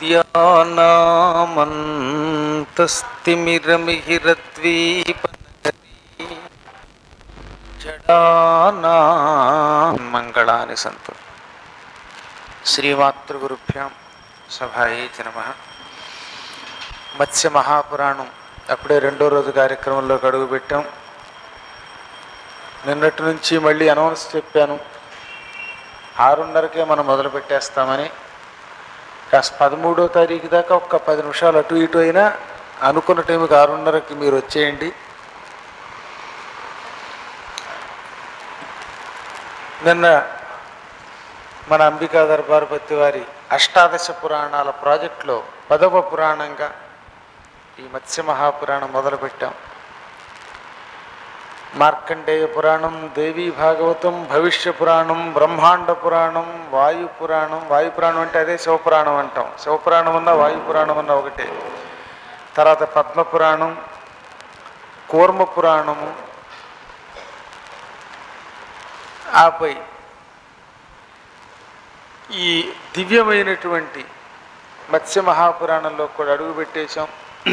విద్యానామంతస్తిమిరమిహిరద్వీపనగరీ జడానా మంగళాని సంతు శ్రీమాతృగురుభ్యాం సభాయే నమ మత్స్య మహాపురాణం అప్పుడే రెండో రోజు కార్యక్రమంలోకి అడుగు పెట్టాం నిన్నటి నుంచి మళ్ళీ అనౌన్స్ చెప్పాను ఆరున్నరకే మనం మొదలు పెట్టేస్తామని కాస్త పదమూడో తారీఖు దాకా ఒక్క పది నిమిషాలు అటు ఇటు అయినా అనుకున్న టైంకి ఆరున్నరకి మీరు వచ్చేయండి నిన్న మన అంబికా దర్బార్పతి వారి అష్టాదశ పురాణాల ప్రాజెక్టులో పదవ పురాణంగా ఈ మత్స్య మహాపురాణం మొదలుపెట్టాం మార్కండేయ పురాణం దేవీ భాగవతం భవిష్య పురాణం బ్రహ్మాండ పురాణం వాయు పురాణం వాయు పురాణం అంటే అదే శివపురాణం అంటాం శివపురాణం అన్న వాయు పురాణం అన్న ఒకటే తర్వాత పద్మ పురాణం కూర్మ పురాణము ఆపై ఈ దివ్యమైనటువంటి మత్స్య మహాపురాణంలో కూడా అడుగు పెట్టేశాం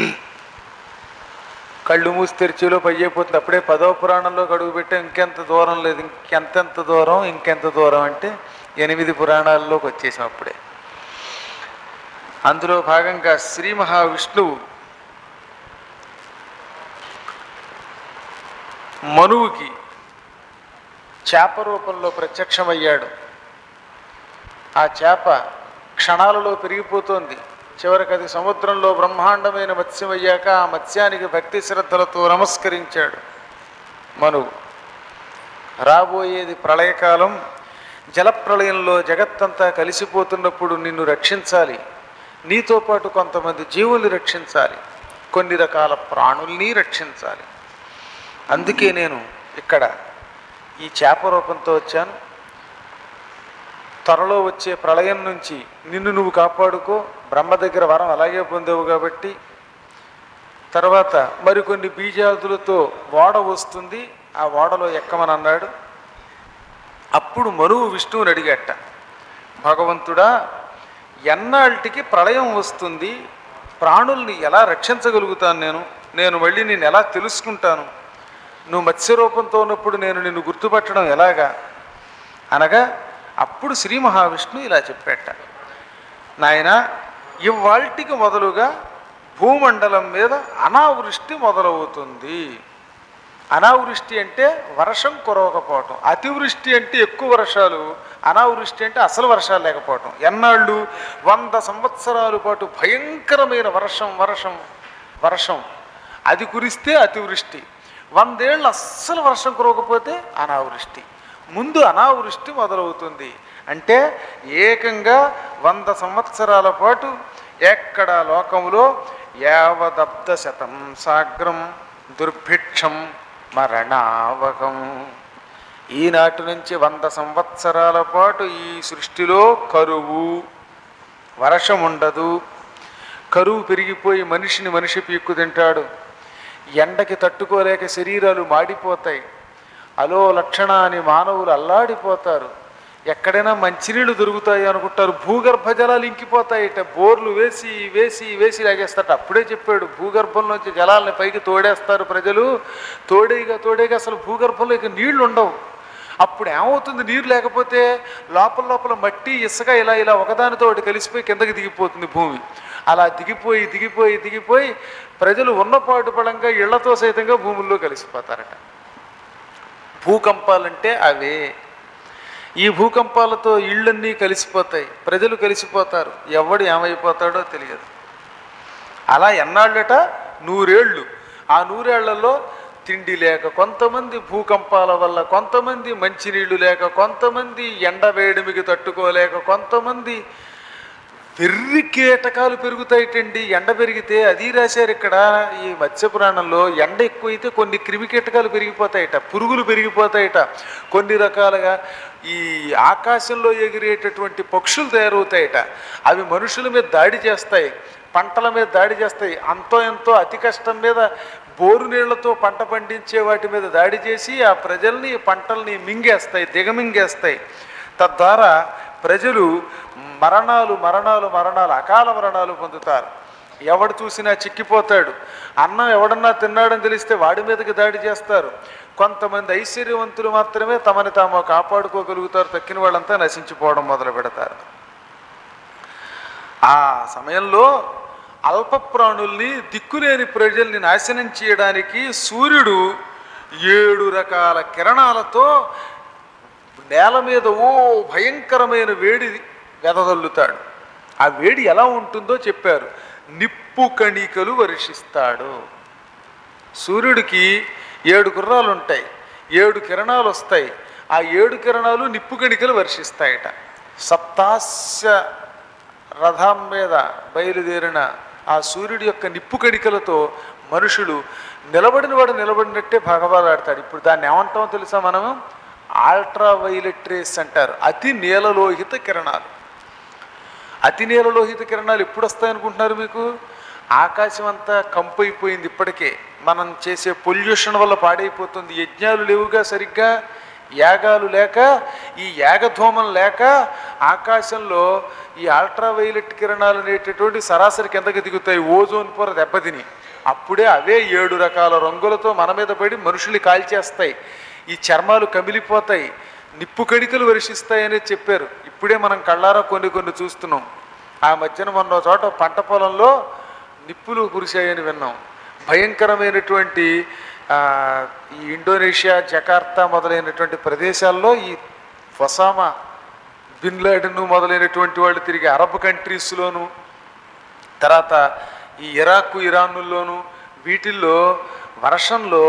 కళ్ళు మూసి తెరిచేలో పయ్యైపోతుంది అప్పుడే పదవ పురాణంలోకి అడుగు పెట్టాం ఇంకెంత దూరం లేదు ఇంకెంతెంత దూరం ఇంకెంత దూరం అంటే ఎనిమిది పురాణాల్లోకి వచ్చేసాం అప్పుడే అందులో భాగంగా శ్రీ మహావిష్ణువు మనువుకి చేప రూపంలో ప్రత్యక్షమయ్యాడు ఆ చేప క్షణాలలో పెరిగిపోతోంది చివరికి అది సముద్రంలో బ్రహ్మాండమైన మత్స్యం అయ్యాక ఆ మత్స్యానికి భక్తి శ్రద్ధలతో నమస్కరించాడు మనువు రాబోయేది ప్రళయకాలం జలప్రళయంలో జగత్తంతా కలిసిపోతున్నప్పుడు నిన్ను రక్షించాలి నీతో పాటు కొంతమంది జీవుల్ని రక్షించాలి కొన్ని రకాల ప్రాణుల్ని రక్షించాలి అందుకే నేను ఇక్కడ ఈ చేప రూపంతో వచ్చాను త్వరలో వచ్చే ప్రళయం నుంచి నిన్ను నువ్వు కాపాడుకో బ్రహ్మ దగ్గర వరం అలాగే పొందావు కాబట్టి తర్వాత మరికొన్ని బీజాదులతో ఓడ వస్తుంది ఆ ఓడలో ఎక్కమని అన్నాడు అప్పుడు మరువు విష్ణువుని అడిగట భగవంతుడా ఎన్నాళ్ళకి ప్రళయం వస్తుంది ప్రాణుల్ని ఎలా రక్షించగలుగుతాను నేను నేను మళ్ళీ నేను ఎలా తెలుసుకుంటాను నువ్వు మత్స్య రూపంతో ఉన్నప్పుడు నేను నిన్ను గుర్తుపట్టడం ఎలాగా అనగా అప్పుడు శ్రీ మహావిష్ణువు ఇలా చెప్పేట నాయన ఇవాల్టికి మొదలుగా భూమండలం మీద అనావృష్టి మొదలవుతుంది అనావృష్టి అంటే వర్షం కురవకపోవటం అతివృష్టి అంటే ఎక్కువ వర్షాలు అనావృష్టి అంటే అసలు వర్షాలు లేకపోవటం ఎన్నాళ్ళు వంద సంవత్సరాల పాటు భయంకరమైన వర్షం వర్షం వర్షం అది కురిస్తే అతివృష్టి వందేళ్ళు అస్సలు వర్షం కురవకపోతే అనావృష్టి ముందు అనావృష్టి మొదలవుతుంది అంటే ఏకంగా వంద సంవత్సరాల పాటు ఎక్కడ లోకంలో యావదబ్ద శతం సాగ్రం దుర్భిక్షం మరణావకం ఈనాటి నుంచి వంద సంవత్సరాల పాటు ఈ సృష్టిలో కరువు వర్షం ఉండదు కరువు పెరిగిపోయి మనిషిని మనిషి పీక్కు తింటాడు ఎండకి తట్టుకోలేక శరీరాలు మాడిపోతాయి అలో లక్షణ అని మానవులు అల్లాడిపోతారు ఎక్కడైనా మంచినీళ్ళు దొరుకుతాయి అనుకుంటారు భూగర్భ జలాలు ఇంకిపోతాయిట బోర్లు వేసి వేసి వేసి లాగేస్తారట అప్పుడే చెప్పాడు భూగర్భంలోంచి జలాలని పైకి తోడేస్తారు ప్రజలు తోడేగా తోడేగా అసలు భూగర్భంలో ఇక నీళ్లు ఉండవు అప్పుడు ఏమవుతుంది నీరు లేకపోతే లోపల లోపల మట్టి ఇసుక ఇలా ఇలా ఒకదానితో ఒకటి కలిసిపోయి కిందకి దిగిపోతుంది భూమి అలా దిగిపోయి దిగిపోయి దిగిపోయి ప్రజలు ఉన్నపాటు పడంగా ఇళ్లతో సైతంగా భూముల్లో కలిసిపోతారట భూకంపాలంటే అవే ఈ భూకంపాలతో ఇళ్ళన్నీ కలిసిపోతాయి ప్రజలు కలిసిపోతారు ఎవడు ఏమైపోతాడో తెలియదు అలా ఎన్నాళ్ళట నూరేళ్ళు ఆ నూరేళ్లలో తిండి లేక కొంతమంది భూకంపాల వల్ల కొంతమంది మంచినీళ్లు లేక కొంతమంది ఎండ వేడిమికి తట్టుకోలేక కొంతమంది వెర్రి కీటకాలు పెరుగుతాయిటండి ఎండ పెరిగితే అది రాశారు ఇక్కడ ఈ మత్స్యపురాణంలో ఎండ ఎక్కువైతే కొన్ని క్రిమి కీటకాలు పెరిగిపోతాయట పురుగులు పెరిగిపోతాయట కొన్ని రకాలుగా ఈ ఆకాశంలో ఎగిరేటటువంటి పక్షులు తయారవుతాయట అవి మనుషుల మీద దాడి చేస్తాయి పంటల మీద దాడి చేస్తాయి అంతో ఎంతో అతి కష్టం మీద బోరు నీళ్లతో పంట పండించే వాటి మీద దాడి చేసి ఆ ప్రజల్ని పంటల్ని మింగేస్తాయి దిగమింగేస్తాయి తద్వారా ప్రజలు మరణాలు మరణాలు మరణాలు అకాల మరణాలు పొందుతారు ఎవడు చూసినా చిక్కిపోతాడు అన్నం ఎవడన్నా తిన్నాడని తెలిస్తే వాడి మీదకి దాడి చేస్తారు కొంతమంది ఐశ్వర్యవంతులు మాత్రమే తమని తాము కాపాడుకోగలుగుతారు తక్కిన వాళ్ళంతా నశించిపోవడం మొదలు పెడతారు ఆ సమయంలో అల్ప ప్రాణుల్ని దిక్కులేని ప్రజల్ని నాశనం చేయడానికి సూర్యుడు ఏడు రకాల కిరణాలతో నేల మీద ఓ భయంకరమైన వేడి వెదజల్లుతాడు ఆ వేడి ఎలా ఉంటుందో చెప్పారు నిప్పు కణికలు వర్షిస్తాడు సూర్యుడికి ఏడు గుర్రాలు ఉంటాయి ఏడు కిరణాలు వస్తాయి ఆ ఏడు కిరణాలు నిప్పు కణికలు వర్షిస్తాయట సప్తాస్య రథం మీద బయలుదేరిన ఆ సూర్యుడి యొక్క నిప్పు కణికలతో మనుషులు నిలబడిన వాడు నిలబడినట్టే భగవాలాడతాడు ఇప్పుడు దాన్ని ఏమంటామో తెలుసా మనము ఆల్ట్రా వైలెట్ రేస్ అంటారు అతి నీలలోహిత కిరణాలు అతి నీలలోహిత కిరణాలు ఎప్పుడు వస్తాయనుకుంటున్నారు మీకు ఆకాశం అంతా కంపు అయిపోయింది ఇప్పటికే మనం చేసే పొల్యూషన్ వల్ల పాడైపోతుంది యజ్ఞాలు లేవుగా సరిగ్గా యాగాలు లేక ఈ యాగధూమం లేక ఆకాశంలో ఈ అల్ట్రా వైలెట్ కిరణాలు అనేటటువంటి సరాసరి కిందకి దిగుతాయి ఓజోన్ పొర దెబ్బతిని అప్పుడే అవే ఏడు రకాల రంగులతో మన మీద పడి మనుషుల్ని కాల్చేస్తాయి ఈ చర్మాలు కమిలిపోతాయి నిప్పు కణికలు వర్షిస్తాయని చెప్పారు ఇప్పుడే మనం కళ్ళారా కొన్ని కొన్ని చూస్తున్నాం ఆ మధ్యన మొన్న చోట పంట పొలంలో నిప్పులు కురిశాయని విన్నాం భయంకరమైనటువంటి ఆ, ఈ ఇండోనేషియా జకార్తా మొదలైనటువంటి ప్రదేశాల్లో ఈ ఫసామా బిన్ లాడెన్ మొదలైనటువంటి వాళ్ళు తిరిగి అరబ్ కంట్రీస్లోను తర్వాత ఈ ఇరాక్ ఇరానుల్లోను వీటిల్లో వర్షంలో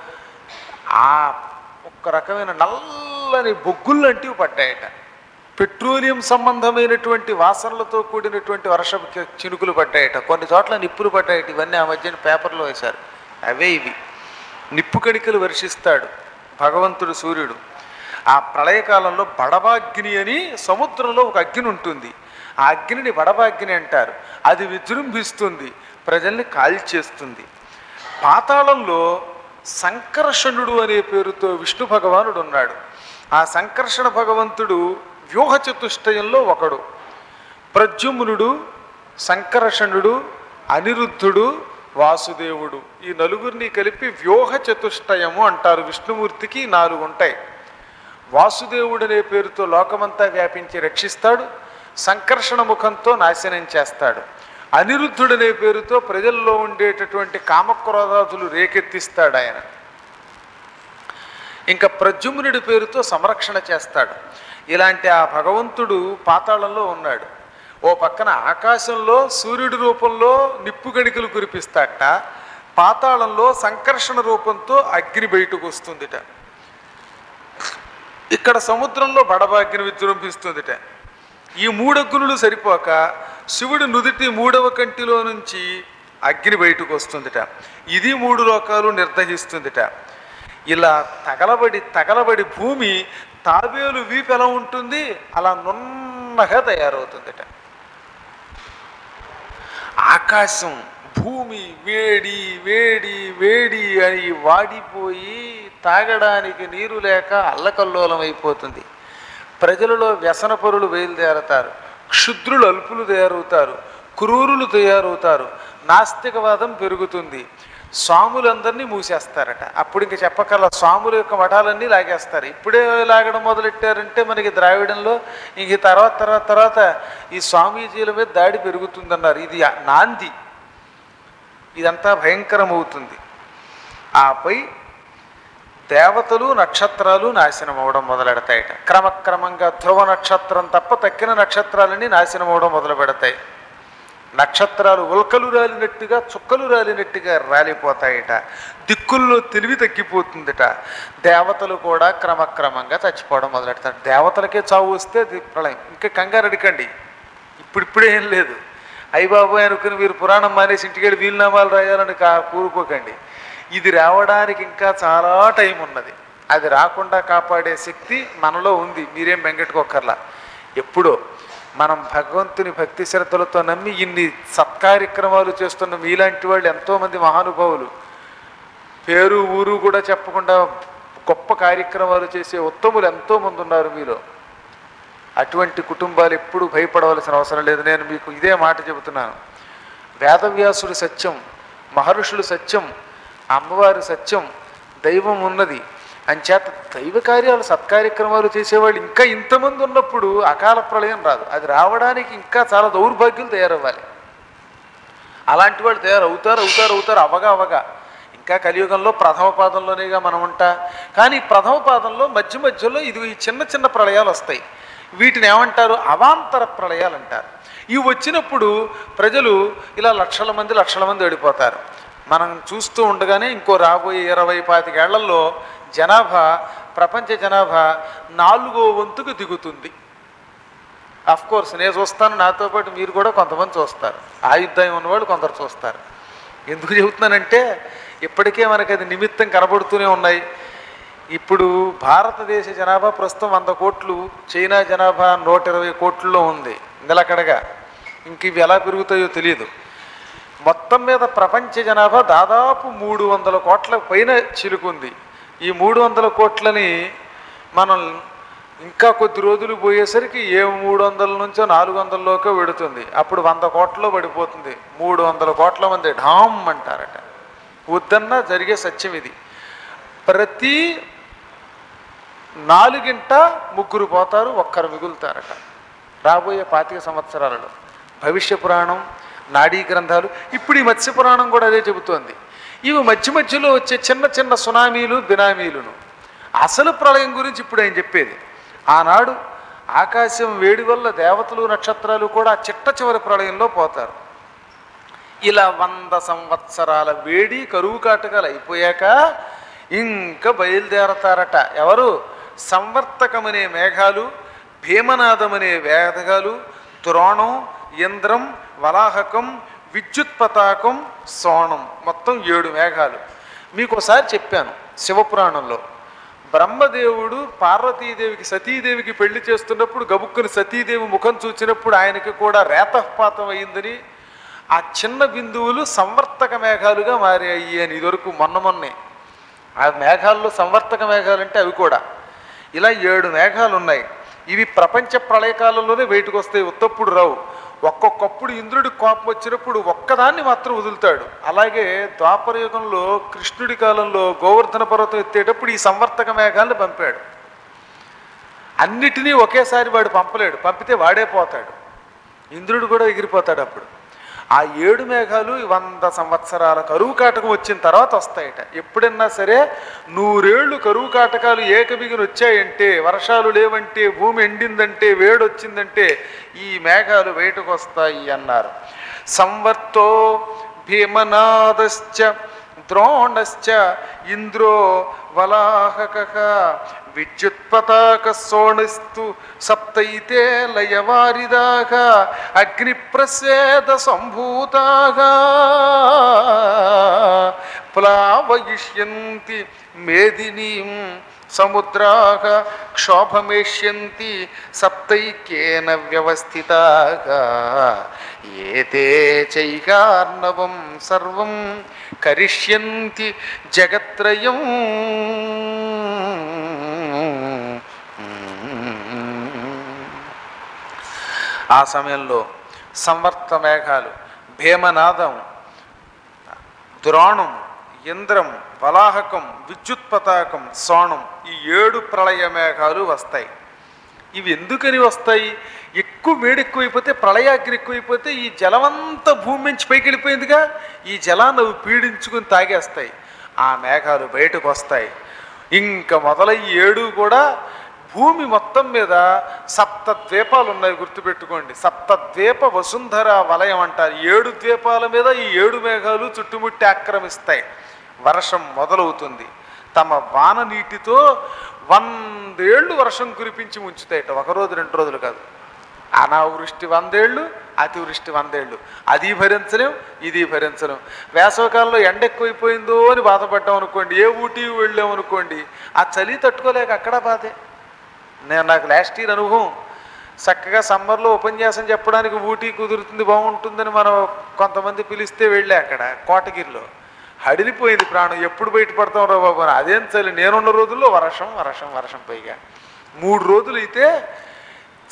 ఆ ఒక రకమైన నల్లని బొగ్గుల్లాంటివి పడ్డాయట పెట్రోలియం సంబంధమైనటువంటి వాసనలతో కూడినటువంటి వర్షపు కి- చినుకులు పడ్డాయట కొన్ని చోట్ల నిప్పులు పడ్డాయట ఇవన్నీ ఆ మధ్యన పేపర్లో వేశారు అవే ఇవి నిప్పు కణికలు వర్షిస్తాడు భగవంతుడు సూర్యుడు ఆ ప్రళయకాలంలో బడబాగ్ని అని సముద్రంలో ఒక అగ్ని ఉంటుంది ఆ అగ్నిని బడబాగ్ని అంటారు అది విజృంభిస్తుంది ప్రజల్ని కాల్చేస్తుంది పాతాళంలో సంకర్షణుడు అనే పేరుతో విష్ణు భగవానుడు ఉన్నాడు ఆ సంకర్షణ భగవంతుడు వ్యూహ చతుష్టయంలో ఒకడు ప్రద్యుమ్నుడు సంకర్షణుడు అనిరుద్ధుడు వాసుదేవుడు ఈ నలుగురిని కలిపి వ్యూహ చతుష్టయము అంటారు విష్ణుమూర్తికి నాలుగు ఉంటాయి వాసుదేవుడు అనే పేరుతో లోకమంతా వ్యాపించి రక్షిస్తాడు సంకర్షణ ముఖంతో నాశనం చేస్తాడు అనిరుద్ధుడనే పేరుతో ప్రజల్లో ఉండేటటువంటి కామక్రోధాదులు రేకెత్తిస్తాడు ఆయన ఇంకా ప్రద్యుమ్నుడి పేరుతో సంరక్షణ చేస్తాడు ఇలాంటి ఆ భగవంతుడు పాతాళంలో ఉన్నాడు ఓ పక్కన ఆకాశంలో సూర్యుడి రూపంలో నిప్పు గణికలు కురిపిస్తాట పాతాళంలో సంకర్షణ రూపంతో అగ్ని బయటకు వస్తుందిట ఇక్కడ సముద్రంలో బడబాగ్ని విజృంభిస్తుందిట ఈ మూడగ్నులు సరిపోక శివుడి నుదిటి మూడవ కంటిలో నుంచి అగ్ని బయటకు వస్తుందిట ఇది మూడు లోకాలు నిర్దహిస్తుందిట ఇలా తగలబడి తగలబడి భూమి తాబేలు వీపు ఎలా ఉంటుంది అలా నున్నగా తయారవుతుందిట ఆకాశం భూమి వేడి వేడి వేడి అని వాడిపోయి తాగడానికి నీరు లేక అల్లకల్లోలం అయిపోతుంది ప్రజలలో వ్యసనపరులు బయలుదేరతారు క్షుద్రులు అల్పులు తయారవుతారు క్రూరులు తయారవుతారు నాస్తికవాదం పెరుగుతుంది స్వాములందరినీ మూసేస్తారట అప్పుడు ఇంక చెప్పకల్లా స్వాముల యొక్క మఠాలన్నీ లాగేస్తారు ఇప్పుడే లాగడం మొదలెట్టారంటే మనకి ద్రావిడంలో ఇంక తర్వాత తర్వాత తర్వాత ఈ స్వామీజీల మీద దాడి పెరుగుతుందన్నారు ఇది నాంది ఇదంతా భయంకరమవుతుంది ఆపై దేవతలు నక్షత్రాలు నాశనం అవడం మొదలెడతాయట క్రమక్రమంగా ధ్రువ నక్షత్రం తప్ప తక్కిన నక్షత్రాలన్నీ నాశనం అవడం మొదలు పెడతాయి నక్షత్రాలు ఉల్కలు రాలినట్టుగా చుక్కలు రాలినట్టుగా రాలిపోతాయట దిక్కుల్లో తెలివి తగ్గిపోతుందట దేవతలు కూడా క్రమక్రమంగా చచ్చిపోవడం మొదలెడతారు దేవతలకే చావు వస్తే అది ప్రళయం ఇంకా కంగారు అడకండి ఇప్పుడిప్పుడే ఏం లేదు అయ్య బాబోయ్ అనుకుని మీరు పురాణం మానేసి ఇంటికెళ్ళి వీలునామాలు రాయాలని కా కూరుకోకండి ఇది రావడానికి ఇంకా చాలా టైం ఉన్నది అది రాకుండా కాపాడే శక్తి మనలో ఉంది మీరేం బెంగెట్టుకోకర్లా ఎప్పుడో మనం భగవంతుని భక్తి శ్రద్ధలతో నమ్మి ఇన్ని సత్కార్యక్రమాలు చేస్తున్న మీలాంటి వాళ్ళు ఎంతోమంది మహానుభావులు పేరు ఊరు కూడా చెప్పకుండా గొప్ప కార్యక్రమాలు చేసే ఉత్తములు ఎంతోమంది ఉన్నారు మీలో అటువంటి కుటుంబాలు ఎప్పుడు భయపడవలసిన అవసరం లేదు నేను మీకు ఇదే మాట చెబుతున్నాను వేదవ్యాసుడు సత్యం మహర్షులు సత్యం అమ్మవారి సత్యం దైవం ఉన్నది అంచేత దైవ కార్యాలు సత్కార్యక్రమాలు చేసేవాళ్ళు ఇంకా ఇంతమంది ఉన్నప్పుడు అకాల ప్రళయం రాదు అది రావడానికి ఇంకా చాలా దౌర్భాగ్యులు తయారవ్వాలి అలాంటి వాళ్ళు తయారు అవుతారు అవుతారు అవుతారు అవగా అవగా ఇంకా కలియుగంలో ప్రథమ పాదంలోనేగా మనం ఉంటా కానీ ఈ ప్రథమ పాదంలో మధ్య మధ్యలో ఇది ఈ చిన్న చిన్న ప్రళయాలు వస్తాయి వీటిని ఏమంటారు అవాంతర ప్రళయాలు అంటారు ఇవి వచ్చినప్పుడు ప్రజలు ఇలా లక్షల మంది లక్షల మంది వెళ్ళిపోతారు మనం చూస్తూ ఉండగానే ఇంకో రాబోయే ఇరవై పాతికేళ్లలో జనాభా ప్రపంచ జనాభా నాలుగో వంతుకు దిగుతుంది అఫ్ కోర్స్ నేను చూస్తాను నాతో పాటు మీరు కూడా కొంతమంది చూస్తారు ఆయుద్ధాయం ఉన్నవాళ్ళు కొందరు చూస్తారు ఎందుకు చెబుతున్నానంటే ఇప్పటికే మనకి అది నిమిత్తం కనబడుతూనే ఉన్నాయి ఇప్పుడు భారతదేశ జనాభా ప్రస్తుతం వంద కోట్లు చైనా జనాభా నూట ఇరవై కోట్లలో ఉంది నిలకడగా ఇంక ఇవి ఎలా పెరుగుతాయో తెలియదు మొత్తం మీద ప్రపంచ జనాభా దాదాపు మూడు వందల కోట్ల పైన చిలుకుంది ఈ మూడు వందల కోట్లని మనం ఇంకా కొద్ది రోజులు పోయేసరికి ఏ మూడు వందల నుంచో నాలుగు వందలలోకే వెడుతుంది అప్పుడు వంద కోట్లలో పడిపోతుంది మూడు వందల కోట్ల మంది ఢామ్ అంటారట వద్దన్నా జరిగే సత్యం ఇది ప్రతి నాలుగింట ముగ్గురు పోతారు ఒక్కరు మిగులుతారట రాబోయే పాతిక సంవత్సరాలలో భవిష్య పురాణం నాడీ గ్రంథాలు ఇప్పుడు ఈ మత్స్య పురాణం కూడా అదే చెబుతోంది ఇవి మధ్య మధ్యలో వచ్చే చిన్న చిన్న సునామీలు బినామీలును అసలు ప్రళయం గురించి ఇప్పుడు ఆయన చెప్పేది ఆనాడు ఆకాశం వేడి వల్ల దేవతలు నక్షత్రాలు కూడా చిట్ట చివరి ప్రళయంలో పోతారు ఇలా వంద సంవత్సరాల వేడి కరువు కాటకాలు అయిపోయాక ఇంకా బయలుదేరతారట ఎవరు సంవర్తకమనే మేఘాలు భీమనాదమనే వేదగాలు తురోణం ఇంద్రం వలాహకం విద్యుత్ పతాకం సోణం మొత్తం ఏడు మేఘాలు మీకు ఒకసారి చెప్పాను శివపురాణంలో బ్రహ్మదేవుడు పార్వతీదేవికి సతీదేవికి పెళ్లి చేస్తున్నప్పుడు గబుక్కుని సతీదేవి ముఖం చూచినప్పుడు ఆయనకి కూడా రేతపాతం అయిందని ఆ చిన్న బిందువులు సంవర్తక మేఘాలుగా మారాయి అని ఇదివరకు మొన్న మొన్నే ఆ మేఘాల్లో సంవర్తక మేఘాలు అంటే అవి కూడా ఇలా ఏడు మేఘాలు ఉన్నాయి ఇవి ప్రపంచ ప్రళయకాలంలోనే బయటకు వస్తాయి ఉత్తప్పుడు రావు ఒక్కొక్కప్పుడు ఇంద్రుడి కోపం వచ్చినప్పుడు ఒక్కదాన్ని మాత్రం వదులుతాడు అలాగే ద్వాపర యుగంలో కృష్ణుడి కాలంలో గోవర్ధన పర్వతం ఎత్తేటప్పుడు ఈ సంవర్తక మేఘాలను పంపాడు అన్నిటినీ ఒకేసారి వాడు పంపలేడు పంపితే వాడే పోతాడు ఇంద్రుడు కూడా ఎగిరిపోతాడు అప్పుడు ఆ ఏడు మేఘాలు వంద సంవత్సరాల కరువు కాటకం వచ్చిన తర్వాత వస్తాయట ఎప్పుడన్నా సరే నూరేళ్లు కరువు కాటకాలు ఏకబిగిన వచ్చాయంటే వర్షాలు లేవంటే భూమి ఎండిందంటే వేడి వచ్చిందంటే ఈ మేఘాలు బయటకు వస్తాయి అన్నారు సంవర్తో భీమనాదశ్చ ద్రోణశ్చ ఇంద్రో వలాహక విద్యుత్పతాక సోణిస్తు సప్తైతే లయవారిదాగా అగ్నిప్రసేద సంభూతాగా ప్లావయిష్యంతి మేదినీం సముద్రాగ క్షోభమేష్యంతి సప్తైక్యేన వ్యవస్థితాగా ఏతే చైకార్ణవం సర్వం కరిష్యంతి జగత్రయం ఆ సమయంలో సంవర్త మేఘాలు భీమనాదం ద్రోణం ఇంద్రం వలాహకం విద్యుత్ పతాకం సోణం ఈ ఏడు ప్రళయ మేఘాలు వస్తాయి ఇవి ఎందుకని వస్తాయి ఎక్కువ వేడి ఎక్కువైపోతే ప్రళయాగ్ని ఎక్కువైపోతే ఈ జలమంతా భూమి నుంచి పైకి వెళ్ళిపోయిందిగా ఈ జలాన్ని అవి పీడించుకుని తాగేస్తాయి ఆ మేఘాలు బయటకు వస్తాయి ఇంకా మొదలయ్యి ఏడు కూడా భూమి మొత్తం మీద సప్త ద్వీపాలు ఉన్నాయి గుర్తుపెట్టుకోండి సప్త ద్వీప వసుంధర వలయం అంటారు ఏడు ద్వీపాల మీద ఈ ఏడు మేఘాలు చుట్టుముట్టి ఆక్రమిస్తాయి వర్షం మొదలవుతుంది తమ వాన నీటితో వందేళ్లు వర్షం కురిపించి ఉంచుతాయట ఒక రోజు రెండు రోజులు కాదు అనావృష్టి వందేళ్ళు అతివృష్టి వందేళ్ళు అది భరించలేం ఇది భరించలేం వేసవకాలంలో ఎండ ఎక్కువైపోయిందో అని బాధపడ్డాం అనుకోండి ఏ ఊటీ వెళ్ళాం అనుకోండి ఆ చలి తట్టుకోలేక అక్కడ బాధే నేను నాకు లాస్ట్ ఇయర్ అనుభవం చక్కగా సమ్మర్లో ఉపన్యాసం చెప్పడానికి ఊటీ కుదురుతుంది బాగుంటుందని మనం కొంతమంది పిలిస్తే వెళ్ళే అక్కడ కోటగిరిలో హడిలిపోయింది ప్రాణం ఎప్పుడు బయటపడతాం రా బాబు అని అదేం చలి నేనున్న రోజుల్లో వర్షం వర్షం వర్షం పైగా మూడు రోజులు అయితే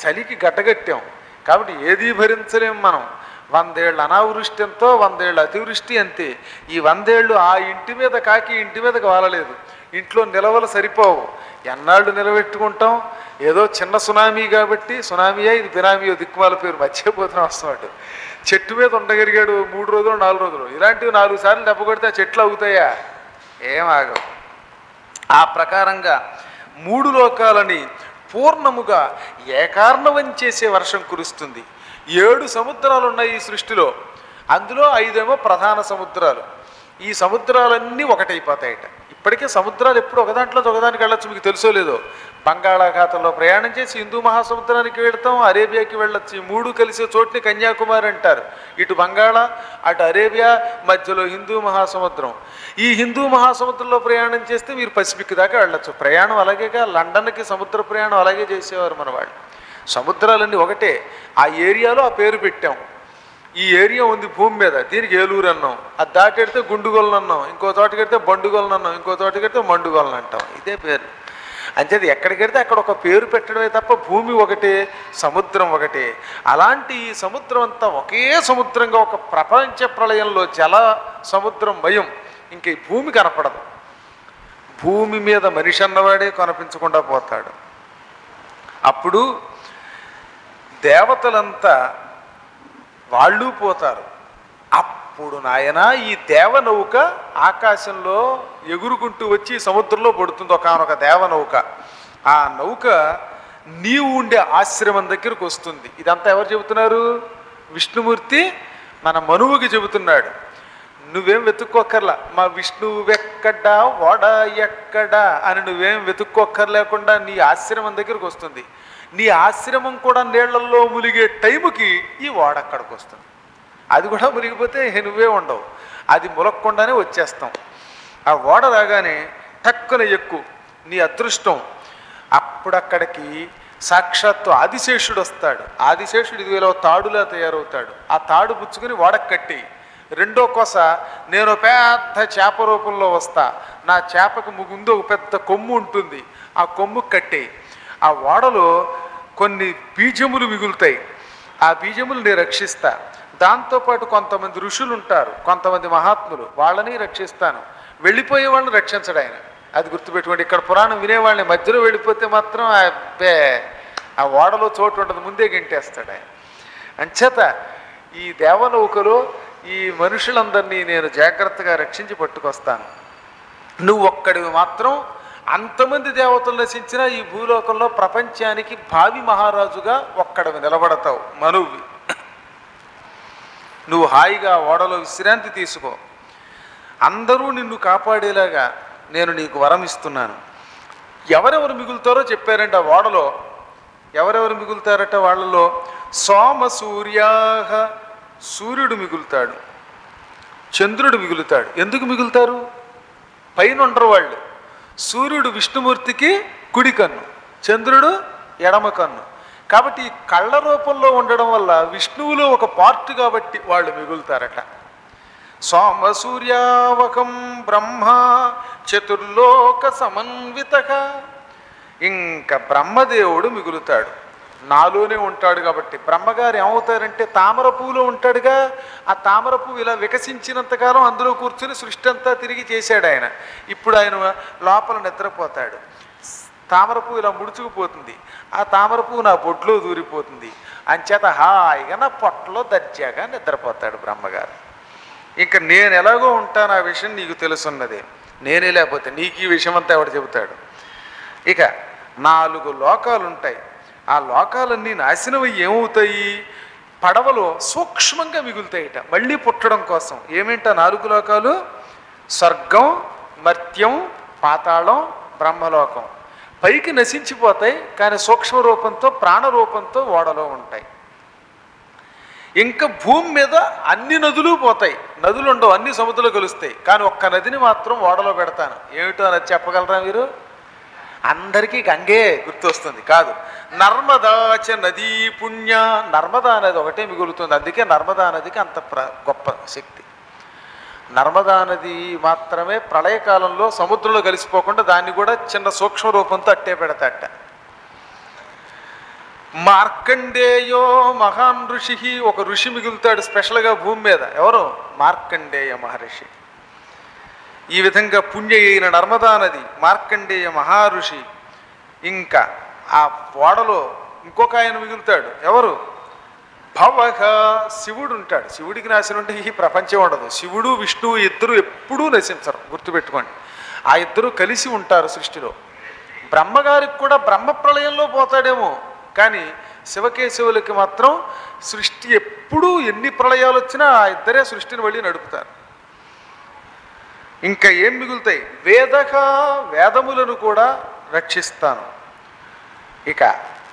చలికి గడ్డగట్టాం కాబట్టి ఏదీ భరించలేం మనం వందేళ్ళు అనావృష్టి వందేళ్ళు అతివృష్టి అంతే ఈ వందేళ్ళు ఆ ఇంటి మీద కాకి ఇంటి మీదకి వాలలేదు ఇంట్లో నిలవలు సరిపోవు ఎన్నాళ్ళు నిలబెట్టుకుంటాం ఏదో చిన్న సునామీ కాబట్టి సునామీయా ఇది బినామీయో దిక్కుమాల పేరు మర్చిపోతున్నాం వస్తున్నాడు చెట్టు మీద ఉండగలిగాడు మూడు రోజులు నాలుగు రోజులు ఇలాంటివి నాలుగు సార్లు దెబ్బ కొడితే ఆ చెట్లు అవుతాయా ఏం ఆగవు ఆ ప్రకారంగా మూడు లోకాలని పూర్ణముగా ఏకార్ణవం చేసే వర్షం కురుస్తుంది ఏడు సముద్రాలు ఉన్నాయి ఈ సృష్టిలో అందులో ఐదేమో ప్రధాన సముద్రాలు ఈ సముద్రాలన్నీ ఒకటైపోతాయట ఇప్పటికే సముద్రాలు ఎప్పుడు ఒకదాంట్లో ఒకదానికి వెళ్ళొచ్చు మీకు తెలుసో లేదో బంగాళాఖాతంలో ప్రయాణం చేసి హిందూ మహాసముద్రానికి వెళ్తాం అరేబియాకి వెళ్ళొచ్చు ఈ మూడు కలిసే చోటుని కన్యాకుమారి అంటారు ఇటు బంగాళ అటు అరేబియా మధ్యలో హిందూ మహాసముద్రం ఈ హిందూ మహాసముద్రంలో ప్రయాణం చేస్తే మీరు పసిఫిక్ దాకా వెళ్ళొచ్చు ప్రయాణం అలాగేగా లండన్కి సముద్ర ప్రయాణం అలాగే చేసేవారు మన వాళ్ళు సముద్రాలన్నీ ఒకటే ఆ ఏరియాలో ఆ పేరు పెట్టాం ఈ ఏరియా ఉంది భూమి మీద దీనికి ఏలూరు అన్నాం అది దాటెడితే గుండుగోలను అన్నాం ఇంకో చోటకెడితే బండుగోలను అన్నాం ఇంకో చోటకెడితే మండుగోలను అంటాం ఇదే పేరు అంచేది ఎక్కడికెడితే అక్కడ ఒక పేరు పెట్టడమే తప్ప భూమి ఒకటే సముద్రం ఒకటే అలాంటి ఈ సముద్రం అంతా ఒకే సముద్రంగా ఒక ప్రపంచ ప్రళయంలో జల సముద్రం మయం ఇంక ఈ భూమి కనపడదు భూమి మీద మనిషి అన్నవాడే కనిపించకుండా పోతాడు అప్పుడు దేవతలంతా వాళ్ళు పోతారు అప్పుడు నాయన ఈ దేవనౌక ఆకాశంలో ఎగురుకుంటూ వచ్చి సముద్రంలో పడుతుంది ఒకనొక దేవనౌక ఆ నౌక నీవు ఉండే ఆశ్రమం దగ్గరకు వస్తుంది ఇదంతా ఎవరు చెబుతున్నారు విష్ణుమూర్తి మన మనువుకి చెబుతున్నాడు నువ్వేం వెతుక్కోక్కర్లా మా విష్ణువు ఎక్కడా వాడ ఎక్కడా అని నువ్వేం వెతుక్కోక్కర్లేకుండా నీ ఆశ్రమం దగ్గరకు వస్తుంది నీ ఆశ్రమం కూడా నీళ్లలో ములిగే టైంకి ఈ వాడ అక్కడికి వస్తుంది అది కూడా మునిగిపోతే ఇహ నువ్వే ఉండవు అది ములక్కుండానే వచ్చేస్తాం ఆ ఓడ రాగానే టక్కున ఎక్కు నీ అదృష్టం అప్పుడక్కడికి సాక్షాత్తు ఆదిశేషుడు వస్తాడు ఆదిశేషుడు ఇదివేలో తాడులా తయారవుతాడు ఆ తాడు పుచ్చుకుని ఓడకు కట్టి రెండో కొస నేను పెద్ద చేప రూపంలో వస్తా నా చేపకు ముందు ఒక పెద్ద కొమ్ము ఉంటుంది ఆ కొమ్ము కట్టేయి ఆ ఓడలో కొన్ని బీజములు మిగులుతాయి ఆ బీజములు నేను రక్షిస్తా దాంతోపాటు కొంతమంది ఋషులు ఉంటారు కొంతమంది మహాత్ములు వాళ్ళని రక్షిస్తాను వెళ్ళిపోయే వాళ్ళని రక్షించడు ఆయన అది గుర్తుపెట్టుకోండి ఇక్కడ పురాణం వినేవాళ్ళని మధ్యలో వెళ్ళిపోతే మాత్రం అబ్బే ఆ ఓడలో చోటు ఉండదు ముందే గెంటేస్తాడు ఆయన అంచేత ఈ దేవనౌకలో ఈ మనుషులందరినీ నేను జాగ్రత్తగా రక్షించి పట్టుకొస్తాను నువ్వు ఒక్కడివి మాత్రం అంతమంది దేవతలు నశించిన ఈ భూలోకంలో ప్రపంచానికి భావి మహారాజుగా ఒక్కడివి నిలబడతావు మనువి నువ్వు హాయిగా ఓడలో విశ్రాంతి తీసుకో అందరూ నిన్ను కాపాడేలాగా నేను నీకు వరం ఇస్తున్నాను ఎవరెవరు మిగులుతారో చెప్పారంట ఆ ఓడలో ఎవరెవరు మిగులుతారట వాళ్ళలో సోమ సూర్యాహ సూర్యుడు మిగులుతాడు చంద్రుడు మిగులుతాడు ఎందుకు మిగులుతారు పైన ఉండరు వాళ్ళు సూర్యుడు విష్ణుమూర్తికి కుడి కన్ను చంద్రుడు ఎడమ కన్ను కాబట్టి ఈ కళ్ళ రూపంలో ఉండడం వల్ల విష్ణువులో ఒక పార్ట్ కాబట్టి వాళ్ళు మిగులుతారట సోమ సూర్యావకం బ్రహ్మ చతుర్లోక సమన్విత ఇంకా బ్రహ్మదేవుడు మిగులుతాడు నాలోనే ఉంటాడు కాబట్టి బ్రహ్మగారు ఏమవుతారంటే తామర పువ్వులో ఉంటాడుగా ఆ తామర పువ్వు ఇలా వికసించినంతకాలం అందులో కూర్చుని సృష్టి అంతా తిరిగి చేశాడు ఆయన ఇప్పుడు ఆయన లోపల నిద్రపోతాడు తామర పువ్వు ఇలా ముడుచుకుపోతుంది ఆ తామర పువ్వు నా బొడ్లో దూరిపోతుంది అంచేత హాయిగా నా పొట్టలో దర్జాగా నిద్రపోతాడు బ్రహ్మగారు ఇంకా నేను ఎలాగో ఉంటాను ఆ విషయం నీకు తెలుసున్నదే నేనే లేకపోతే నీకు ఈ విషయం అంతా ఎవడు చెబుతాడు ఇక నాలుగు లోకాలు ఉంటాయి ఆ లోకాలన్నీ నాశనం అయ్యి ఏమవుతాయి పడవలో సూక్ష్మంగా మిగులుతాయిట మళ్ళీ పుట్టడం కోసం ఏమిట నాలుగు లోకాలు స్వర్గం మర్త్యం పాతాళం బ్రహ్మలోకం పైకి నశించిపోతాయి కానీ సూక్ష్మ రూపంతో ప్రాణ రూపంతో ఓడలో ఉంటాయి ఇంకా భూమి మీద అన్ని నదులు పోతాయి నదులు ఉండవు అన్ని సముద్రాలు కలుస్తాయి కానీ ఒక్క నదిని మాత్రం ఓడలో పెడతాను ఏమిటో నది చెప్పగలరా మీరు అందరికీ గంగే గుర్తొస్తుంది కాదు నర్మదాచ నదీ పుణ్య నర్మదా నది ఒకటే మిగులుతుంది అందుకే నర్మదా నదికి అంత ప్ర గొప్ప శక్తి నర్మదా నది మాత్రమే ప్రళయకాలంలో సముద్రంలో కలిసిపోకుండా దాన్ని కూడా చిన్న సూక్ష్మ రూపంతో అట్టే పెడతాట మార్కండేయో మహాన్ ఋషి ఒక ఋషి మిగులుతాడు స్పెషల్గా భూమి మీద ఎవరు మార్కండేయ మహర్షి ఈ విధంగా పుణ్య అయిన నర్మదా నది మార్కండేయ మహారుషి ఇంకా ఆ ఓడలో ఇంకొక ఆయన మిగులుతాడు ఎవరు భవహ శివుడు ఉంటాడు శివుడికి నాశనం ఉంటే ఈ ప్రపంచం ఉండదు శివుడు విష్ణువు ఇద్దరు ఎప్పుడూ నశించరు గుర్తుపెట్టుకోండి ఆ ఇద్దరు కలిసి ఉంటారు సృష్టిలో బ్రహ్మగారికి కూడా బ్రహ్మ ప్రళయంలో పోతాడేమో కానీ శివకేశవులకి మాత్రం సృష్టి ఎప్పుడూ ఎన్ని ప్రళయాలు వచ్చినా ఆ ఇద్దరే సృష్టిని మళ్ళీ నడుపుతారు ఇంకా ఏం మిగులుతాయి వేదక వేదములను కూడా రక్షిస్తాను ఇక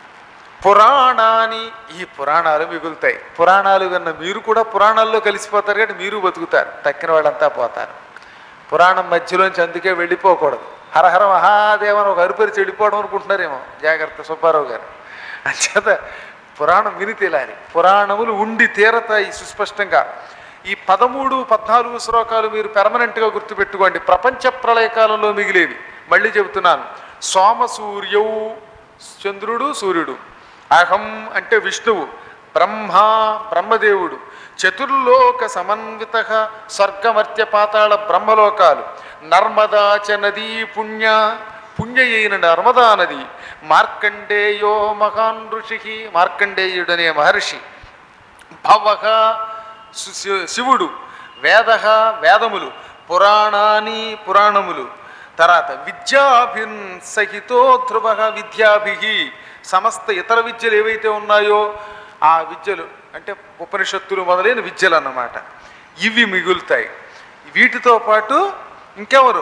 పురాణాని ఈ పురాణాలు మిగులుతాయి పురాణాలు విన్న మీరు కూడా పురాణాల్లో కలిసిపోతారు కాబట్టి మీరు బతుకుతారు తక్కిన వాళ్ళంతా పోతారు పురాణం మధ్యలోంచి అందుకే వెళ్ళిపోకూడదు హరహర మహాదేవన్ ఒక అరుపరి చెడిపోవడం అనుకుంటున్నారేమో జాగ్రత్త సుబ్బారావు గారు అంచేత పురాణం విని తేలాలి పురాణములు ఉండి తీరతాయి సుస్పష్టంగా ఈ పదమూడు పద్నాలుగు శ్లోకాలు మీరు పెర్మనెంట్గా గుర్తుపెట్టుకోండి ప్రపంచ ప్రళయకాలంలో మిగిలేవి మళ్ళీ చెబుతున్నాను సోమ సూర్యవు చంద్రుడు సూర్యుడు అహం అంటే విష్ణువు బ్రహ్మ బ్రహ్మదేవుడు చతుర్లోక సమన్విత స్వర్గమర్త్య పాతాళ బ్రహ్మలోకాలు నర్మదా చ నదీ పుణ్య పుణ్య అయిన నర్మదా నది మార్కండేయో మహాన్ ఋషి మార్కండేయుడనే మహర్షి భవక సు- శి- శివుడు వేద వేదములు పురాణాని పురాణములు తర్వాత విద్యాభిన్ సహితో ధ్రువ విద్యాభి సమస్త ఇతర విద్యలు ఏవైతే ఉన్నాయో ఆ విద్యలు అంటే ఉపనిషత్తులు మొదలైన విద్యలు అన్నమాట ఇవి మిగులుతాయి వీటితో పాటు ఇంకెవరు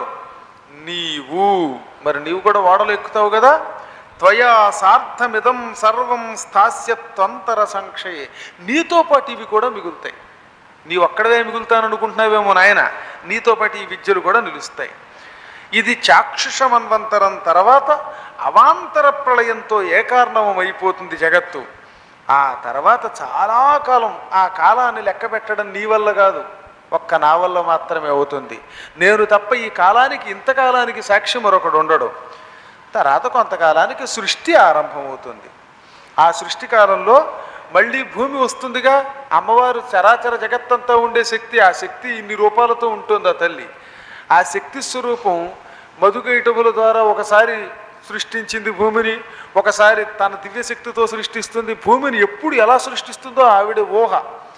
నీవు మరి నీవు కూడా ఓడలు ఎక్కుతావు కదా త్వయా సార్థమిదం సర్వం స్థాస్య త్వంతర సంక్షయే నీతో పాటు ఇవి కూడా మిగులుతాయి నీవు ఒక్కడవే మిగులుతాననుకుంటున్నావేమో నాయన నీతో పాటు ఈ విద్యలు కూడా నిలుస్తాయి ఇది చాక్షుష మన్వంతరం తర్వాత అవాంతర ప్రళయంతో ఏకార్ణవం అయిపోతుంది జగత్తు ఆ తర్వాత చాలా కాలం ఆ కాలాన్ని లెక్క పెట్టడం నీ వల్ల కాదు ఒక్క నా వల్ల మాత్రమే అవుతుంది నేను తప్ప ఈ కాలానికి ఇంతకాలానికి సాక్షి మరొకడు ఉండడు తర్వాత కొంతకాలానికి సృష్టి ఆరంభమవుతుంది ఆ సృష్టి కాలంలో మళ్ళీ భూమి వస్తుందిగా అమ్మవారు చరాచర జగత్తంతా ఉండే శక్తి ఆ శక్తి ఇన్ని రూపాలతో ఉంటుంది ఆ తల్లి ఆ శక్తి స్వరూపం మధుకైటముల ద్వారా ఒకసారి సృష్టించింది భూమిని ఒకసారి తన దివ్యశక్తితో సృష్టిస్తుంది భూమిని ఎప్పుడు ఎలా సృష్టిస్తుందో ఆవిడ ఊహ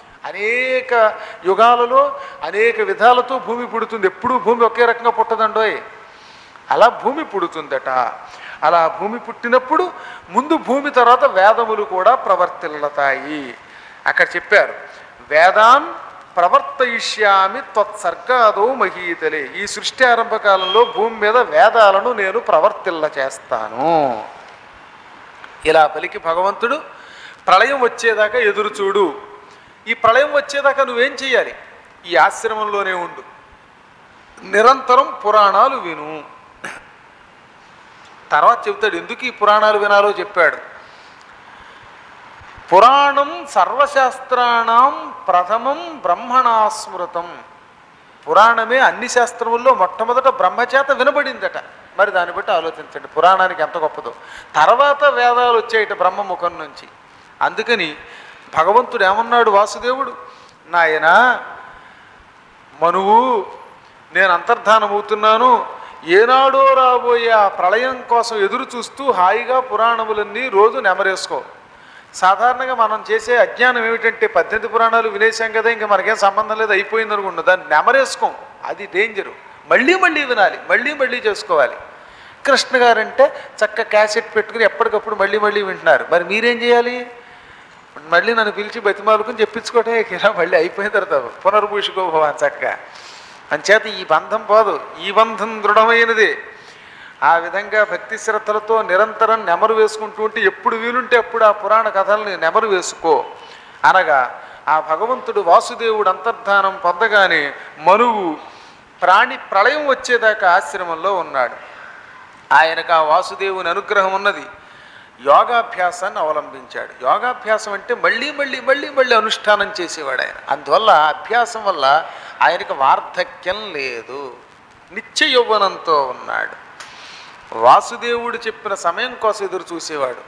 అనేక యుగాలలో అనేక విధాలతో భూమి పుడుతుంది ఎప్పుడూ భూమి ఒకే రకంగా పుట్టదండోయ్ అలా భూమి పుడుతుందట అలా భూమి పుట్టినప్పుడు ముందు భూమి తర్వాత వేదములు కూడా ప్రవర్తిల్లతాయి అక్కడ చెప్పారు వేదాన్ ప్రవర్తయిష్యామి త్వత్సర్గాదో మహీతలే ఈ సృష్టి ఆరంభ కాలంలో భూమి మీద వేదాలను నేను ప్రవర్తిల్ల చేస్తాను ఇలా పలికి భగవంతుడు ప్రళయం వచ్చేదాకా ఎదురు చూడు ఈ ప్రళయం వచ్చేదాకా నువ్వేం చేయాలి ఈ ఆశ్రమంలోనే ఉండు నిరంతరం పురాణాలు విను తర్వాత చెబుతాడు ఎందుకు ఈ పురాణాలు వినాలో చెప్పాడు పురాణం సర్వశాస్త్రాణం ప్రథమం బ్రహ్మణాస్మృతం పురాణమే అన్ని శాస్త్రముల్లో మొట్టమొదట బ్రహ్మచేత వినబడిందట మరి దాన్ని బట్టి ఆలోచించండి పురాణానికి ఎంత గొప్పదో తర్వాత వేదాలు వచ్చాయట బ్రహ్మముఖం నుంచి అందుకని భగవంతుడు ఏమన్నాడు వాసుదేవుడు నాయనా మనువు నేను అంతర్ధానమవుతున్నాను ఏనాడో రాబోయే ఆ ప్రళయం కోసం ఎదురు చూస్తూ హాయిగా పురాణములన్నీ రోజు నెమరేసుకో సాధారణంగా మనం చేసే అజ్ఞానం ఏమిటంటే పద్దెనిమిది పురాణాలు వినేసాం కదా ఇంకా మనకేం సంబంధం లేదు అయిపోయింది అనుకుంటున్నాం దాన్ని నెమరేసుకోం అది డేంజరు మళ్ళీ మళ్ళీ వినాలి మళ్ళీ మళ్ళీ చేసుకోవాలి కృష్ణ గారంటే చక్క క్యాసెట్ పెట్టుకుని ఎప్పటికప్పుడు మళ్ళీ మళ్ళీ వింటున్నారు మరి మీరేం చేయాలి మళ్ళీ నన్ను పిలిచి బతిమాలుకుని చెప్పించుకోవటే ఇలా మళ్ళీ అయిపోయిన తర్వాత పునర్భూషికో భవాన్ చక్కగా అంచేత ఈ బంధం పోదు ఈ బంధం దృఢమైనది ఆ విధంగా భక్తి శ్రద్ధలతో నిరంతరం నెమరు వేసుకుంటూ ఉంటే ఎప్పుడు వీలుంటే అప్పుడు ఆ పురాణ కథల్ని నెమరు వేసుకో అనగా ఆ భగవంతుడు వాసుదేవుడు అంతర్ధానం పొందగానే మనువు ప్రాణి ప్రళయం వచ్చేదాకా ఆశ్రమంలో ఉన్నాడు ఆయనకు ఆ వాసుదేవుని అనుగ్రహం ఉన్నది యోగాభ్యాసాన్ని అవలంబించాడు యోగాభ్యాసం అంటే మళ్ళీ మళ్ళీ మళ్ళీ మళ్ళీ అనుష్ఠానం చేసేవాడు ఆయన అందువల్ల ఆ అభ్యాసం వల్ల ఆయనకు వార్ధక్యం లేదు నిత్య యౌవనంతో ఉన్నాడు వాసుదేవుడు చెప్పిన సమయం కోసం ఎదురు చూసేవాడు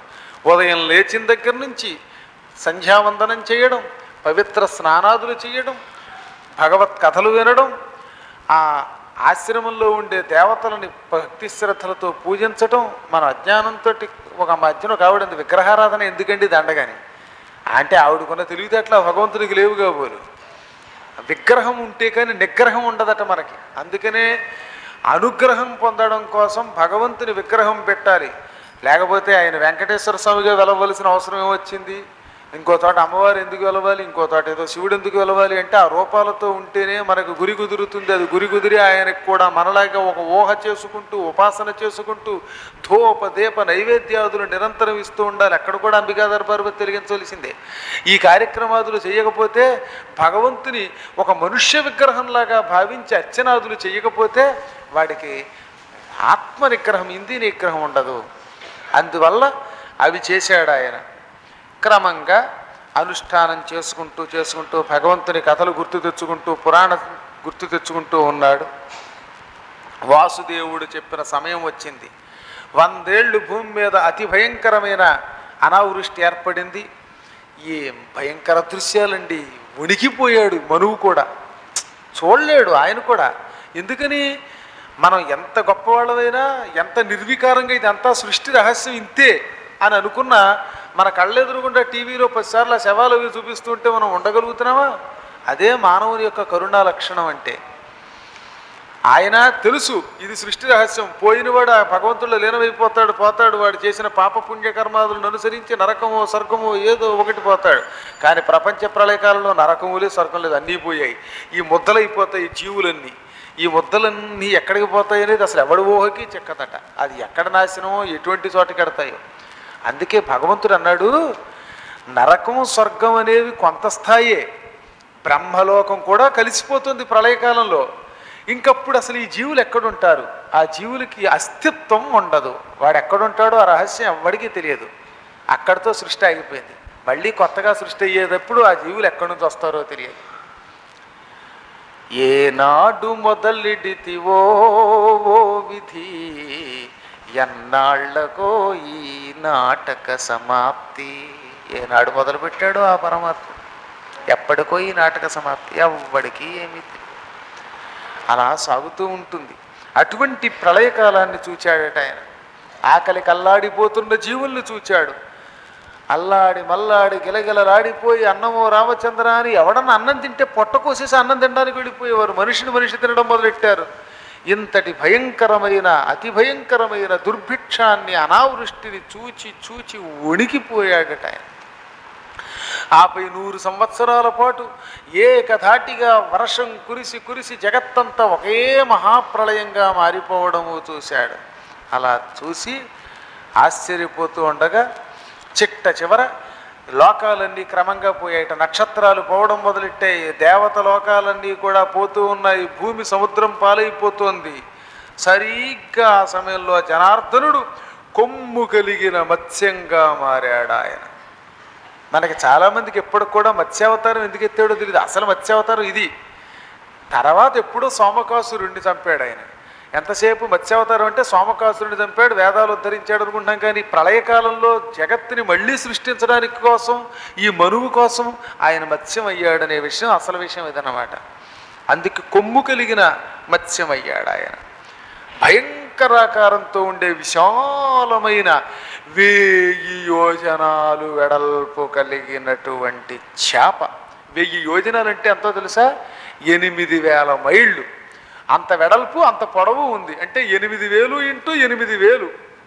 ఉదయం లేచిన దగ్గర నుంచి సంధ్యావందనం చేయడం పవిత్ర స్నానాదులు చేయడం భగవత్ కథలు వినడం ఆ ఆశ్రమంలో ఉండే దేవతలని భక్తి శ్రద్ధలతో పూజించటం మన అజ్ఞానంతో ఒక మధ్యన ఒక ఆవిడ ఉంది, విగ్రహారాధన ఎందుకండి దండగాని అంటే ఆవిడకున్న తెలివితేటల భగవంతుడికి లేవు కాబోలు విగ్రహం ఉంటే కానీ నిగ్రహం ఉండదట మనకి అందుకనే అనుగ్రహం పొందడం కోసం భగవంతుని విగ్రహం పెట్టాలి లేకపోతే ఆయన వెంకటేశ్వర స్వామిగా వెలవలసిన అవసరం ఏమొచ్చింది ఇంకో తోట అమ్మవారు ఎందుకు వెలవాలి ఇంకో తోట ఏదో శివుడు ఎందుకు వెలవాలి అంటే ఆ రూపాలతో ఉంటేనే మనకు గురి కుదురుతుంది అది గురి కుదిరి ఆయనకు కూడా మనలాగా ఒక ఊహ చేసుకుంటూ ఉపాసన చేసుకుంటూ ధూప దీప నైవేద్యాదులు నిరంతరం ఇస్తూ ఉండాలి అక్కడ కూడా అంబికాధర పర్వతి తెలిగించవలసిందే ఈ కార్యక్రమాదులు చేయకపోతే భగవంతుని ఒక మనుష్య విగ్రహంలాగా భావించి అర్చనాదులు చేయకపోతే వాడికి ఆత్మ నిగ్రహం ఇంది నిగ్రహం ఉండదు అందువల్ల అవి చేశాడు ఆయన క్రమంగా అనుష్ఠానం చేసుకుంటూ చేసుకుంటూ భగవంతుని కథలు గుర్తు తెచ్చుకుంటూ పురాణ గుర్తు తెచ్చుకుంటూ ఉన్నాడు వాసుదేవుడు చెప్పిన సమయం వచ్చింది వందేళ్లు భూమి మీద అతి భయంకరమైన అనావృష్టి ఏర్పడింది ఏం భయంకర దృశ్యాలండి ఉనికిపోయాడు మనువు కూడా చూడలేడు ఆయన కూడా ఎందుకని మనం ఎంత గొప్పవాళ్ళమైనా ఎంత నిర్వికారంగా ఇదంతా సృష్టి రహస్యం ఇంతే అని అనుకున్నా మన కళ్ళెదురుగుండా టీవీలో పదిసార్లు ఆ శవాలు అవి చూపిస్తుంటే మనం ఉండగలుగుతున్నామా అదే మానవుని యొక్క కరుణా లక్షణం అంటే ఆయన తెలుసు ఇది సృష్టి రహస్యం పోయినవాడు ఆ భగవంతుల్లో లీనమైపోతాడు పోతాడు వాడు చేసిన పాప పుణ్యకర్మాదులను అనుసరించి నరకమో స్వర్గమో ఏదో ఒకటి పోతాడు కానీ ప్రపంచ ప్రళయకాలంలో నరకము లేదు స్వర్గం లేదు అన్నీ పోయాయి ఈ ముద్దలైపోతాయి ఈ జీవులన్నీ ఈ ముద్దలన్నీ ఎక్కడికి పోతాయి అనేది అసలు ఎవడి ఊహకి చెక్కదట అది ఎక్కడ నాశనమో ఎటువంటి చోట కడతాయో అందుకే భగవంతుడు అన్నాడు నరకం స్వర్గం అనేవి కొంత స్థాయే బ్రహ్మలోకం కూడా కలిసిపోతుంది ప్రళయకాలంలో ఇంకప్పుడు అసలు ఈ జీవులు ఎక్కడుంటారు ఆ జీవులకి అస్తిత్వం ఉండదు వాడు ఎక్కడుంటాడో ఆ రహస్యం ఎవ్వడికి తెలియదు అక్కడితో సృష్టి ఆగిపోయింది మళ్ళీ కొత్తగా సృష్టి అయ్యేటప్పుడు ఆ జీవులు ఎక్కడి నుంచి వస్తారో తెలియదు ఏనాడు మొదలిడితివో ఓ విధి ఎన్నాళ్లకో ఈ నాటక సమాప్తి ఏనాడు మొదలుపెట్టాడో ఆ పరమాత్మ ఎప్పటికో ఈ నాటక సమాప్తి ఎవ్వడికి ఏమీ తెలియదు. అలా సాగుతూ ఉంటుంది అటువంటి ప్రళయకాలాన్ని చూచాడట ఆయన ఆకలి కల్లాడిపోతున్న జీవుల్ని చూచాడు అల్లాడి మల్లాడి గిలగిలలాడిపోయి అన్నమో రామచంద్ర అని ఎవడన్నా అన్నం తింటే పొట్ట కోసేసి అన్నం తినడానికి వెళ్ళిపోయేవారు మనిషిని మనిషి తినడం మొదలెట్టారు ఇంతటి భయంకరమైన అతి భయంకరమైన దుర్భిక్షాన్ని అనావృష్టిని చూచి చూచి వణికిపోయాడట ఆయన ఆపై నూరు సంవత్సరాల పాటు ఏకధాటిగా వర్షం కురిసి కురిసి జగత్తంతా ఒకే మహాప్రళయంగా మారిపోవడము చూశాడు అలా చూసి ఆశ్చర్యపోతూ ఉండగా చిట్ట చివర లోకాలన్నీ క్రమంగా పోయాయట నక్షత్రాలు పోవడం మొదలెట్టాయి దేవత లోకాలన్నీ కూడా పోతూ ఉన్నాయి భూమి సముద్రం పాలైపోతోంది సరిగ్గా ఆ సమయంలో జనార్దనుడు కొమ్ము కలిగిన మత్స్యంగా మారాడు ఆయన మనకి చాలామందికి ఎప్పటికి కూడా మత్స్యావతారం ఎందుకు ఎత్తాడో తెలియదు అసలు మత్స్యావతారం ఇది తర్వాత ఎప్పుడో సోమకాసురుణ్ణి చంపాడు ఆయన ఎంతసేపు మత్స్యావతారం అంటే సోమకాసురుని చంపాడు వేదాలు ఉద్ధరించాడు అనుకుంటాం కానీ ప్రళయకాలంలో జగత్తుని మళ్ళీ సృష్టించడానికి కోసం ఈ మనువు కోసం ఆయన మత్స్యం అయ్యాడనే విషయం అసలు విషయం ఇదన్నమాట అందుకు కొమ్ము కలిగిన మత్స్యం అయ్యాడు ఆయన భయంకరాకారంతో ఉండే విశాలమైన వెయ్యి యోజనాలు వెడల్పు కలిగినటువంటి చేప వెయ్యి యోజనాలు అంటే ఎంతో తెలుసా ఎనిమిది వేల మైళ్ళు అంత వెడల్పు అంత పొడవు ఉంది అంటే ఎనిమిది వేలు ఇంటూ ఎనిమిది వేలు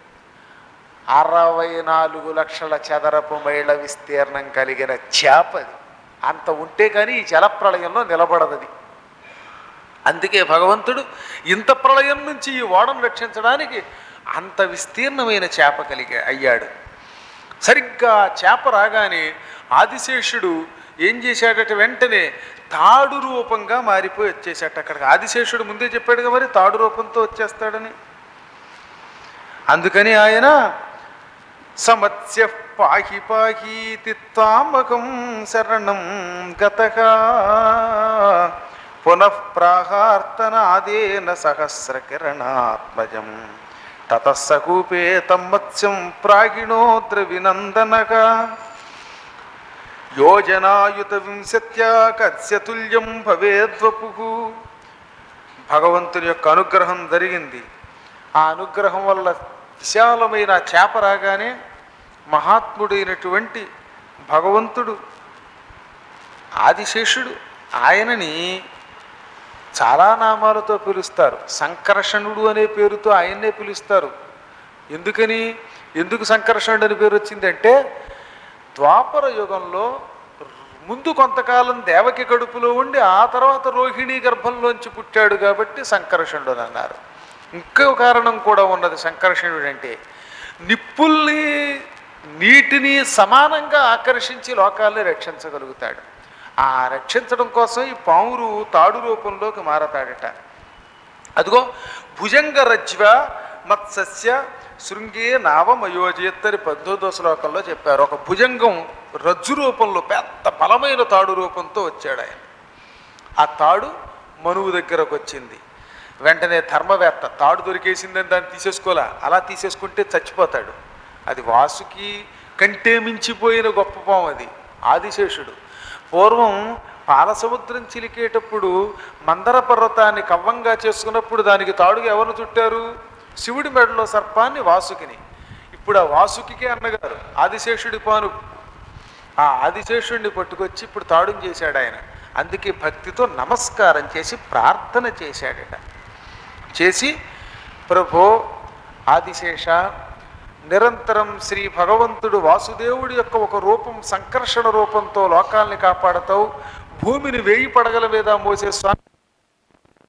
అరవై నాలుగు లక్షల చదరపు మైళ్ళ విస్తీర్ణం కలిగిన చేపది అంత ఉంటే కానీ ఈ జలప్రళయంలో నిలబడదది అందుకే భగవంతుడు ఇంత ప్రళయం నుంచి ఈ ఓడను రక్షించడానికి అంత విస్తీర్ణమైన చేప కలిగి అయ్యాడు సరిగ్గా ఆ చేప రాగానే ఆదిశేషుడు ఏం చేశాడట వెంటనే తాడు రూపంగా మారిపోయి వచ్చేసాట అక్కడికి ఆదిశేషుడు ముందే చెప్పాడుగా మరి తాడు రూపంతో వచ్చేస్తాడని అందుకని ఆయన సమత్స్య పాహి పాహీతి తామకం శరణం గతగా పునఃప్రాహార్తనాదేన సహస్రకిరణాత్మజం తతస్సకూపే తమ్మత్స్యం ప్రాగిణో ద్రవినందనగా యోజనాయుత వింశత్యా కత్స్యతుల్యం భవేద్వపు భగవంతుని యొక్క అనుగ్రహం జరిగింది ఆ అనుగ్రహం వల్ల విశాలమైన చేప రాగానే మహాత్ముడైనటువంటి భగవంతుడు ఆదిశేషుడు ఆయనని చాలా నామాలతో పిలుస్తారు సంకర్షణుడు అనే పేరుతో ఆయన్నే పిలుస్తారు ఎందుకని ఎందుకు సంకర్షణుడు అని పేరు వచ్చిందంటే ద్వాపర యుగంలో ముందు కొంతకాలం దేవకి కడుపులో ఉండి ఆ తర్వాత రోహిణీ గర్భంలోంచి పుట్టాడు కాబట్టి సంకర్షణుడు అని అన్నారు ఇంకో కారణం కూడా ఉన్నది సంకర్షణుడు అంటే నిప్పుల్ని నీటిని సమానంగా ఆకర్షించి లోకాల్ని రక్షించగలుగుతాడు ఆ రక్షించడం కోసం ఈ పామురు తాడు రూపంలోకి మారతాడట అదిగో భుజంగ రజ్వ మత్సస్య శృంగే నావమయోజేత్తరి పద్దోదో శ్లోకంలో చెప్పారు ఒక భుజంగం రజ్జు రూపంలో పెద్ద బలమైన తాడు రూపంతో వచ్చాడు ఆయన ఆ తాడు మనువు దగ్గరకు వచ్చింది వెంటనే ధర్మవేత్త తాడు దొరికేసిందని దాన్ని తీసేసుకోలే అలా తీసేసుకుంటే చచ్చిపోతాడు అది వాసుకి కంటే మించిపోయిన గొప్ప పాము అది ఆదిశేషుడు పూర్వం పాలసముద్రం చిలికేటప్పుడు మందర పర్వతాన్ని కవ్వంగా చేసుకున్నప్పుడు దానికి తాడుగా ఎవరు చుట్టారు శివుడి మెడలో సర్పాన్ని వాసుకిని ఇప్పుడు ఆ వాసుకి అన్నగారు ఆదిశేషుడి పాను ఆ ఆదిశేషుడిని పట్టుకొచ్చి ఇప్పుడు తాడుం చేశాడు ఆయన అందుకే భక్తితో నమస్కారం చేసి ప్రార్థన చేశాడట చేసి ప్రభో ఆదిశేష నిరంతరం శ్రీ భగవంతుడు వాసుదేవుడి యొక్క ఒక రూపం సంకర్షణ రూపంతో లోకాల్ని కాపాడతావు భూమిని వేయి పడగల మీద మోసే స్వామి